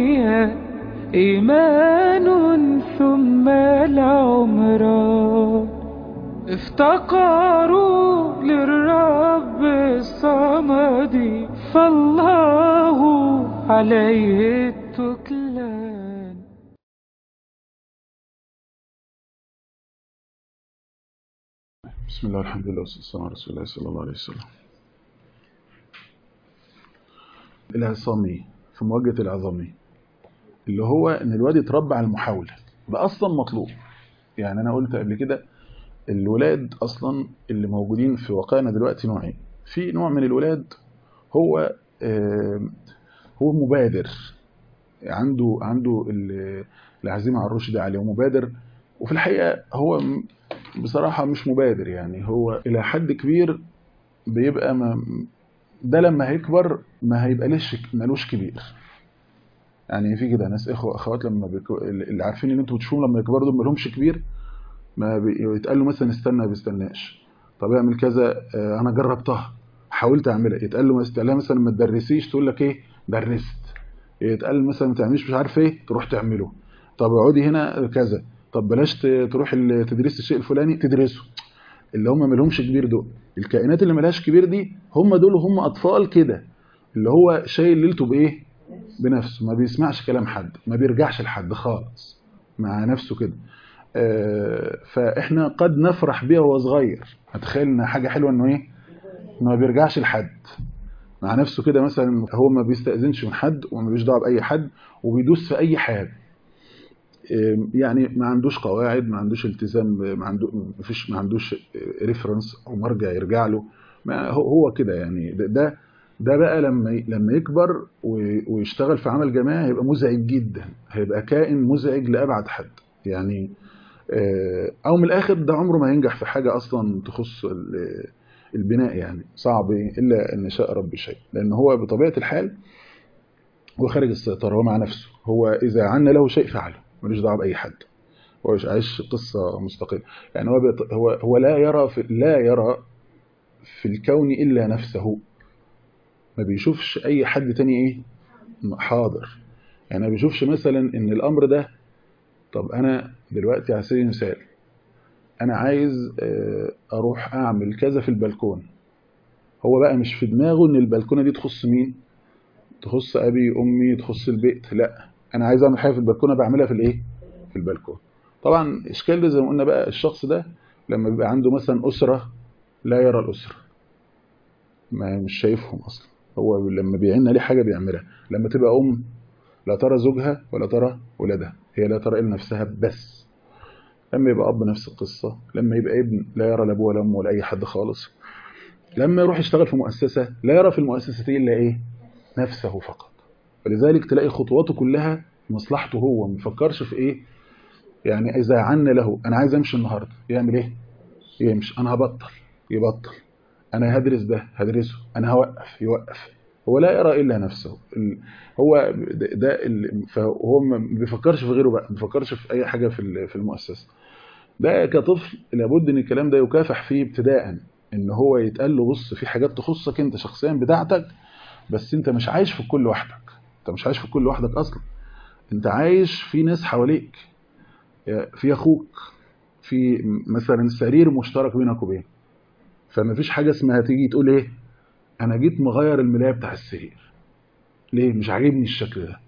فيها إيمان ثم العمر افتقروا للرب الصمد فالله عليه التكلان بسم الله الحمد لله والصلاة والسلام على رسول الله صلى الله عليه وسلم العصامي في مواجهة العظامي اللي هو ان الواد يتربى على المحاولة ده اصلا مطلوب يعني انا قلت قبل كده الولاد اصلا اللي موجودين في واقعنا دلوقتي نوعين في نوع من الولاد هو آه هو مبادر عنده عنده العزيمة على الرشد عالية ومبادر وفي الحقيقة هو بصراحة مش مبادر يعني هو إلى حد كبير بيبقى ما ده لما هيكبر ما هيبقى ليش ملوش كبير يعني في كده ناس اخوه اخوات لما بيكو... اللي عارفين ان انتوا بتشوفوا لما يكبروا دول مالهمش كبير ما بي... يتقال له مثلا استنى ما بيستناش طب اعمل كذا آه انا جربتها حاولت اعملها يتقال له مثلا مثلا ما تدرسيش تقول لك ايه درست يتقال مثلا ما تعمليش مش عارف ايه تروح تعمله طب اقعدي هنا كذا طب بلاش تروح تدرس الشيء الفلاني تدرسه اللي هم ما لهمش كبير دول الكائنات اللي ملهاش كبير دي هم دول هم اطفال كده اللي هو شايل ليلته بايه بنفسه ما بيسمعش كلام حد ما بيرجعش لحد خالص مع نفسه كده آه فاحنا قد نفرح بيه وهو صغير هتخيل ان حاجه حلوه انه ايه انه ما بيرجعش لحد مع نفسه كده مثلا هو ما بيستأذنش من حد وما بيش دعوه باي حد وبيدوس في اي حاجه يعني ما عندوش قواعد ما عندوش التزام ما عنده ما فيش ما عندوش ريفرنس او مرجع يرجع له ما هو كده يعني ده, ده ده بقى لما لما يكبر ويشتغل في عمل جماعي هيبقى مزعج جدا هيبقى كائن مزعج لابعد حد يعني او من الاخر ده عمره ما ينجح في حاجه اصلا تخص البناء يعني صعب الا ان شاء ربي شيء لان هو بطبيعه الحال هو خارج السيطره هو مع نفسه هو اذا عنا له شيء فعله ملوش دعوه باي حد هو مش عايش قصه مستقله يعني هو بيط... هو هو لا يرى في لا يرى في الكون الا نفسه ما بيشوفش اي حد تاني ايه حاضر يعني ما بيشوفش مثلا ان الامر ده طب انا دلوقتي على سبيل المثال انا عايز اروح اعمل كذا في البلكون هو بقى مش في دماغه ان البلكونه دي تخص مين تخص ابي امي تخص البيت لا انا عايز اعمل حاجه في البلكونه بعملها في الايه في البلكون طبعا اشكال ده زي ما قلنا بقى الشخص ده لما بيبقى عنده مثلا اسره لا يرى الاسره ما مش شايفهم اصلا هو لما بيعين عليه حاجه بيعملها لما تبقى ام لا ترى زوجها ولا ترى ولادها هي لا ترى الا نفسها بس لما يبقى اب نفس القصه لما يبقى ابن لا يرى لا ابوه ولا امه ولا اي حد خالص لما يروح يشتغل في مؤسسه لا يرى في المؤسسه دي الا ايه نفسه فقط ولذلك تلاقي خطواته كلها مصلحته هو ما بيفكرش في ايه يعني اذا عنا له انا عايز امشي النهارده يعمل ايه يمشي انا هبطل يبطل انا هدرس ده هدرسه انا هوقف يوقف هو لا يرى الا نفسه هو ده فهو ما بيفكرش في غيره بقى ما بيفكرش في اي حاجه في في المؤسسه ده كطفل لابد ان الكلام ده يكافح فيه ابتداء ان هو يتقال له بص في حاجات تخصك انت شخصيا بتاعتك بس انت مش عايش في كل لوحدك انت مش عايش في كل لوحدك اصلا انت عايش في ناس حواليك في اخوك في مثلا سرير مشترك بينك وبينه فما فيش حاجه اسمها تيجي تقول ايه انا جيت مغير الملايه بتاع السرير ليه مش عاجبني الشكل ده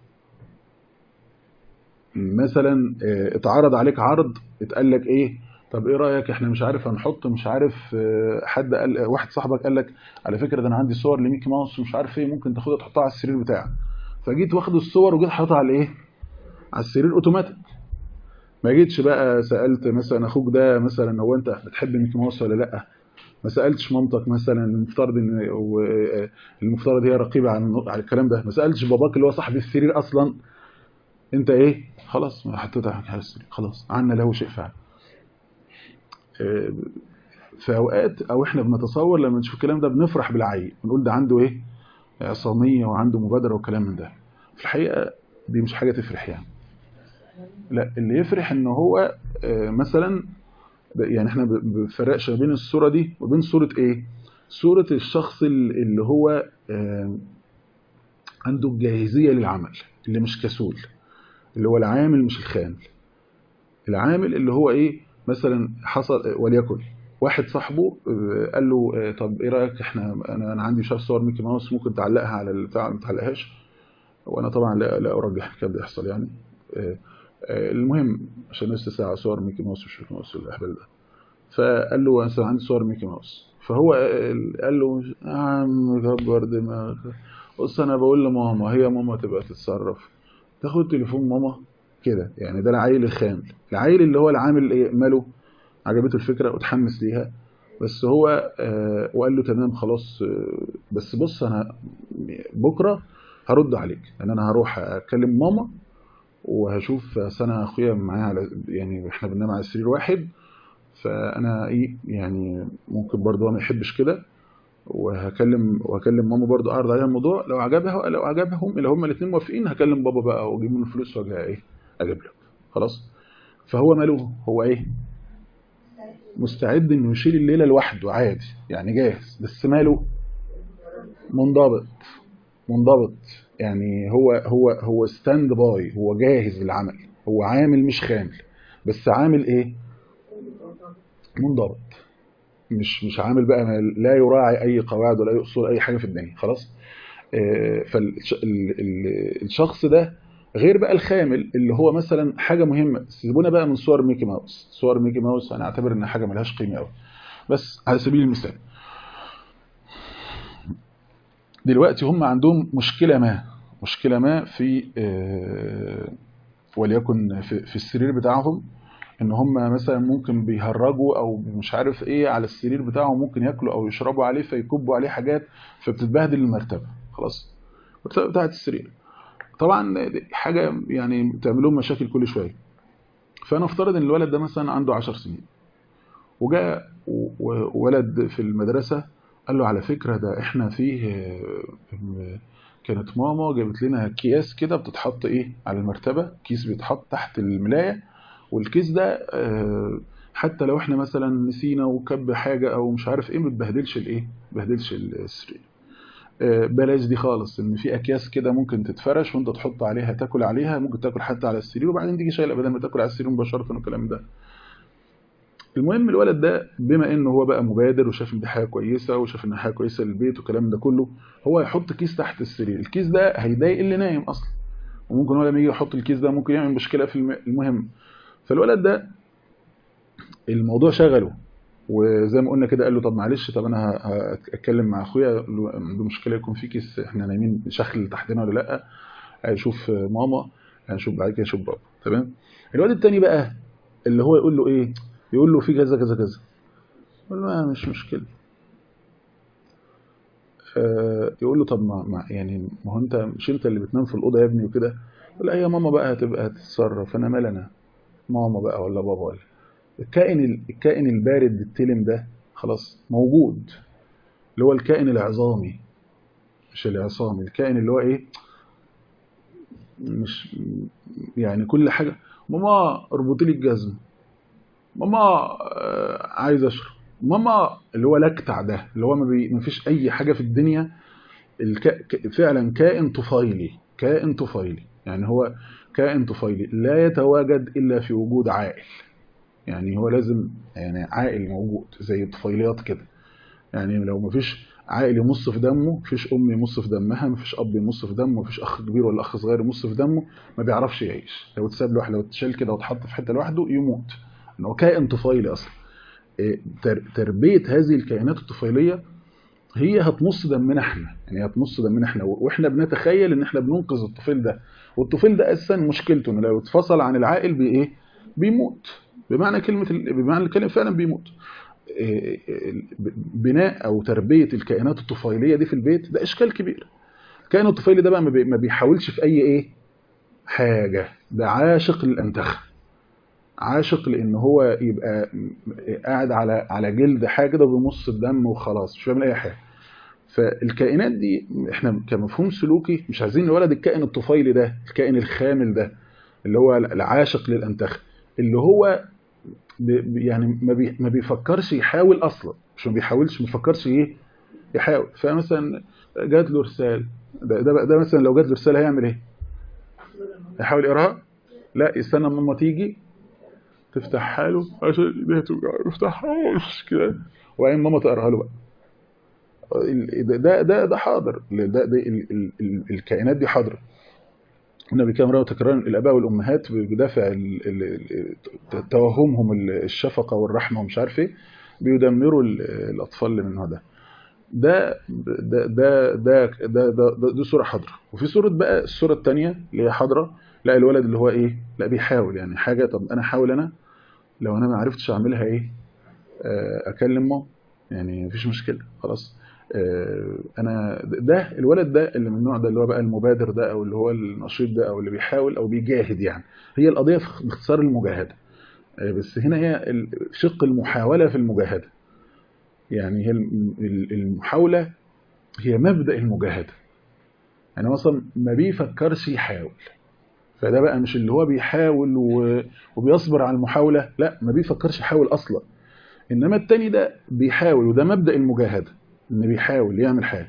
مثلا اتعرض عليك عرض اتقال لك ايه طب ايه رايك احنا مش عارف هنحط مش عارف حد قال واحد صاحبك قال لك على فكره ده انا عندي صور لميكي ماوس ومش عارف ايه ممكن تاخدها تحطها على السرير بتاعك فجيت واخد الصور وجيت حاططها على ايه على السرير اوتوماتيك ما جيتش بقى سالت مثلا اخوك ده مثلا هو انت بتحب ميكي ماوس ولا لا ما سالتش مامتك مثلا المفترض ان المفترض هي رقيبه على على الكلام ده ما سالتش باباك اللي هو صاحب السرير اصلا انت ايه خلاص ما حطيتها على السرير خلاص عنا له شيء فعل في اوقات او احنا بنتصور لما نشوف الكلام ده بنفرح بالعيل بنقول ده عنده ايه عصاميه وعنده مبادره وكلام من ده في الحقيقه دي مش حاجه تفرح يعني لا اللي يفرح ان هو مثلا يعني احنا بنفرقش بين الصوره دي وبين صوره ايه صوره الشخص اللي هو عنده الجاهزيه للعمل اللي مش كسول اللي هو العامل مش الخامل العامل اللي هو ايه مثلا حصل وليكن واحد صاحبه آه، قال له آه، طب ايه رايك احنا انا انا عندي شاف صور ميكي ماوس ممكن تعلقها على البتاع ما تعلقهاش وانا طبعا لا لا ارجح كده بيحصل يعني آه، آه، المهم عشان نص ساعه صور ميكي ماوس مش ميكي ماوس الاهبل ده فقال له انا عندي صور ميكي ماوس فهو قال له يا عم كبر دماغك بص انا بقول لماما هي ماما تبقى تتصرف تاخد تليفون ماما كده يعني ده العيل الخامل العيل اللي هو العامل ايه ماله عجبته الفكره وتحمس ليها بس هو آه وقال له تمام خلاص آه بس بص انا بكره هرد عليك ان انا هروح اكلم ماما وهشوف أصل انا اخويا معايا على يعني احنا بننام على سرير واحد فانا ايه يعني ممكن برضه هو ما يحبش كده وهكلم وهكلم ماما برضه اعرض عليها الموضوع لو عجبها لو عجبهم لو هما الاثنين موافقين هكلم بابا بقى واجيب منه فلوس واجي ايه اجيب لك خلاص فهو ماله هو ايه مستعد انه يشيل الليله لوحده عادي يعني جاهز بس ماله منضبط منضبط يعني هو هو هو ستاند باي هو جاهز للعمل هو عامل مش خامل بس عامل ايه منضبط مش مش عامل بقى ما لا يراعي اي قواعد ولا يقصر اي حاجه في الدنيا خلاص فالشخص ده غير بقى الخامل اللي هو مثلا حاجه مهمه سيبونا بقى من صور ميكي ماوس صور ميكي ماوس انا اعتبر انها حاجه ملهاش قيمه قوي بس على سبيل المثال دلوقتي هم عندهم مشكله ما مشكله ما في آه، وليكن في, في السرير بتاعهم ان هم مثلا ممكن بيهرجوا او مش عارف ايه على السرير بتاعهم ممكن ياكلوا او يشربوا عليه فيكبوا عليه حاجات فبتتبهدل المرتبه خلاص المرتبه بتاعت السرير طبعا دي حاجه يعني بتعمل لهم مشاكل كل شويه فانا افترض ان الولد ده مثلا عنده 10 سنين وجاء و- و- ولد في المدرسه قال له على فكره ده احنا فيه آه، كانت ماما جابت لنا اكياس كده بتتحط ايه على المرتبه كيس بيتحط تحت الملايه والكيس ده آه، حتى لو احنا مثلا نسينا وكب حاجه او مش عارف ايه ما تبهدلش الايه ما تبهدلش السرير آه، بلاش دي خالص ان في اكياس كده ممكن تتفرش وانت تحط عليها تاكل عليها ممكن تاكل حتى على السرير وبعدين تيجي شايلها بدل ما تاكل على السرير مباشره والكلام ده المهم الولد ده بما انه هو بقى مبادر وشاف ان دي حاجه كويسه وشاف ان حاجه كويسه للبيت والكلام ده كله هو هيحط كيس تحت السرير الكيس ده هيضايق اللي نايم اصلا وممكن هو لما يجي يحط الكيس ده ممكن يعمل مشكله في الم- المهم فالولد ده الموضوع شغله وزي ما قلنا كده قال له طب معلش طب انا ه- هتكلم مع اخويا أقول له عنده مشكله يكون في كيس احنا نايمين شخل تحتنا ولا لا هيشوف ماما هنشوف بعد كده يشوف بابا تمام الواد التاني بقى اللي هو يقول له ايه يقول له في كذا كذا كذا يقول له آه مش مشكله آه يقول له طب ما ما- يعني ما هو انت مش انت اللي بتنام في الاوضه يا ابني وكده يقول لا يا ماما بقى هتبقى هتتصرف انا مال انا ماما بقى ولا بابا ولا الكائن ال- الكائن البارد التلم ده خلاص موجود اللي هو الكائن العظامي مش العصامي الكائن اللي هو ايه مش يعني كل حاجه ماما اربطي لي الجزمه ماما آه، عايز اشرب ماما اللي هو لكتع ده اللي هو ما, بي... ما فيش اي حاجه في الدنيا الك... ك- فعلا كائن طفيلي كائن طفيلي يعني هو كائن طفيلي لا يتواجد الا في وجود عائل يعني هو لازم يعني عائل موجود زي الطفيليات كده يعني لو ما فيش عائل يمص في دمه مفيش ام يمص في دمها مفيش اب يمص في دمه مفيش اخ كبير ولا اخ صغير يمص في دمه ما بيعرفش يعيش لو اتساب لوحده لو اتشال كده واتحط في حته لوحده يموت ان هو كائن طفيلي اصلا إيه، تر- تربيه هذه الكائنات الطفيليه هي هتمص دمنا احنا يعني هتمص دمنا احنا واحنا بنتخيل ان احنا بننقذ الطفل ده والطفل ده اساسا مشكلته انه لو اتفصل عن العائل بايه بيموت بمعنى كلمه ال- بمعنى الكلمه فعلا بيموت إيه، إيه، بناء او تربيه الكائنات الطفيليه دي في البيت ده اشكال كبير الكائن الطفيلي ده بقى ما بي- ما بيحاولش في اي ايه حاجه ده عاشق للانتخه عاشق لان هو يبقى قاعد على على جلد حاجه كده وبيمص الدم وخلاص مش بيعمل اي حاجه فالكائنات دي احنا كمفهوم سلوكي مش عايزين نولد الكائن الطفيلي ده الكائن الخامل ده اللي هو العاشق للانتخه اللي هو ب- ب- يعني ما بي- ما بيفكرش يحاول اصلا مش ما بيحاولش ما بيفكرش ايه يحاول فمثلا جات له رساله ده, ده, ده مثلا لو جات له رساله هيعمل ايه يحاول يقراها لا يستنى ماما تيجي تفتحها له عشان ايديها توجعه يفتحها مش كده وبعدين ماما تقراها له بقى ده ده ده حاضر ده, ده ال ال ال الكائنات دي حاضره النبي كان روى تكرار الاباء والامهات بدافع توهمهم الشفقه والرحمه ومش عارف ايه بيدمروا الاطفال اللي من النوع ده ده ده ده ده ده ده دي صوره حاضره وفي صوره بقى الصوره الثانيه اللي هي حاضره لا الولد اللي هو ايه لا بيحاول يعني حاجه طب انا احاول انا لو انا ما عرفتش اعملها ايه اكلم ماما يعني مفيش مشكله خلاص انا ده الولد ده اللي من النوع ده اللي هو بقى المبادر ده او اللي هو النشيط ده او اللي بيحاول او بيجاهد يعني هي القضيه في باختصار المجاهده بس هنا هي شق المحاوله في المجاهده يعني هي المحاوله هي مبدا المجاهده يعني مثلا ما بيفكرش يحاول فده بقى مش اللي هو بيحاول وبيصبر على المحاوله لا ما بيفكرش يحاول اصلا انما التاني ده بيحاول وده مبدا المجاهده ان بيحاول يعمل حاجه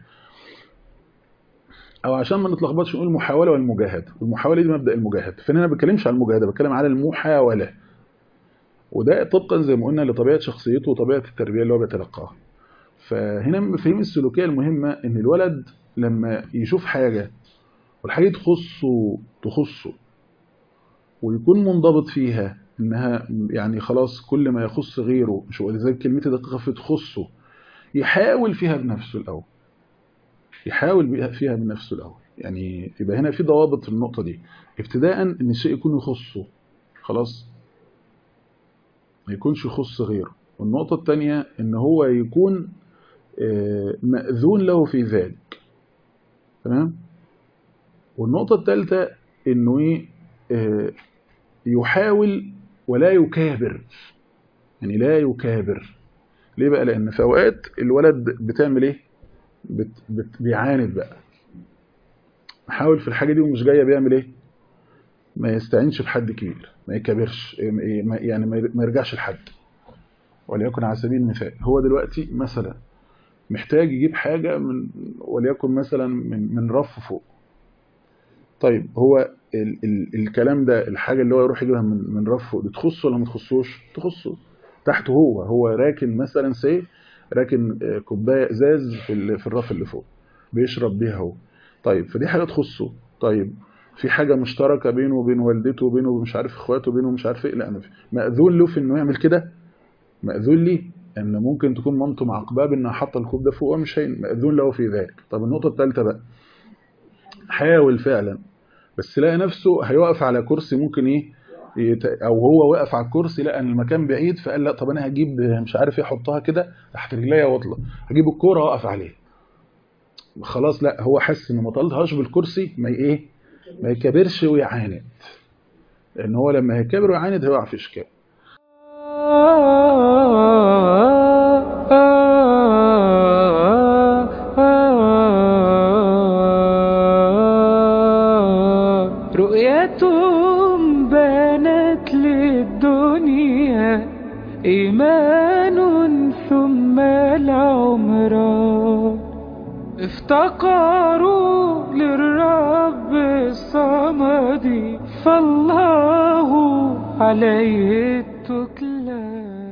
او عشان ما نتلخبطش نقول المحاوله والمجاهده والمحاوله دي مبدا المجاهده فانا ما بتكلمش على المجاهده بتكلم على المحاوله وده طبقا زي ما قلنا لطبيعه شخصيته وطبيعه التربيه اللي هو بيتلقاها فهنا المفاهيم السلوكيه المهمه ان الولد لما يشوف حاجه والحاجه تخصه تخصه ويكون منضبط فيها انها يعني خلاص كل ما يخص غيره مش ولذلك كلمتي دقيقه في تخصه يحاول فيها بنفسه الأول يحاول فيها بنفسه الأول يعني يبقى هنا في ضوابط في النقطة دي ابتداء ان الشيء يكون يخصه خلاص ما يكونش يخص غيره والنقطة الثانية ان هو يكون مأذون له في ذلك تمام والنقطة الثالثة انه ايه يحاول ولا يكابر يعني لا يكابر ليه بقى لان في اوقات الولد بتعمل ايه بت بت بيعاند بقى محاول في الحاجه دي ومش جايه بيعمل ايه ما يستعينش بحد كبير ما يكبرش يعني ما يرجعش لحد وليكن على سبيل المثال هو دلوقتي مثلا محتاج يجيب حاجه من وليكن مثلا من من رف فوق طيب هو ال ال الكلام ده الحاجه اللي هو يروح يجيبها من من رف فوق تخصه ولا ما تخصوش تخصه تحته هو هو راكن مثلا سي راكن كوبايه ازاز في في الرف اللي فوق بيشرب بيها هو طيب فدي حاجه تخصه طيب في حاجه مشتركه بينه وبين والدته وبينه ومش عارف اخواته وبينه ومش عارف ايه لا ما في ماذون له في انه يعمل كده ماذون ليه ان ممكن تكون مامته معاقباه بانها حاطه الكوب ده فوق ومش هين ماذون له في ذلك طب النقطه الثالثه بقى حاول فعلا بس لقى نفسه هيقف على كرسي ممكن ايه او هو واقف على الكرسي لقى ان المكان بعيد فقال لا طب انا هجيب مش عارف ايه احطها كده تحت رجليا واطلع هجيب الكوره واقف عليها خلاص لا هو حس ان ما طلتهاش بالكرسي ما ايه ما يكبرش ويعاند لان هو لما هيكبر ويعاند هيقع في اشكال رؤيتهم بانت للدنيا إيمان ثم العمران افتقروا للرب الصمد فالله عليه التكلان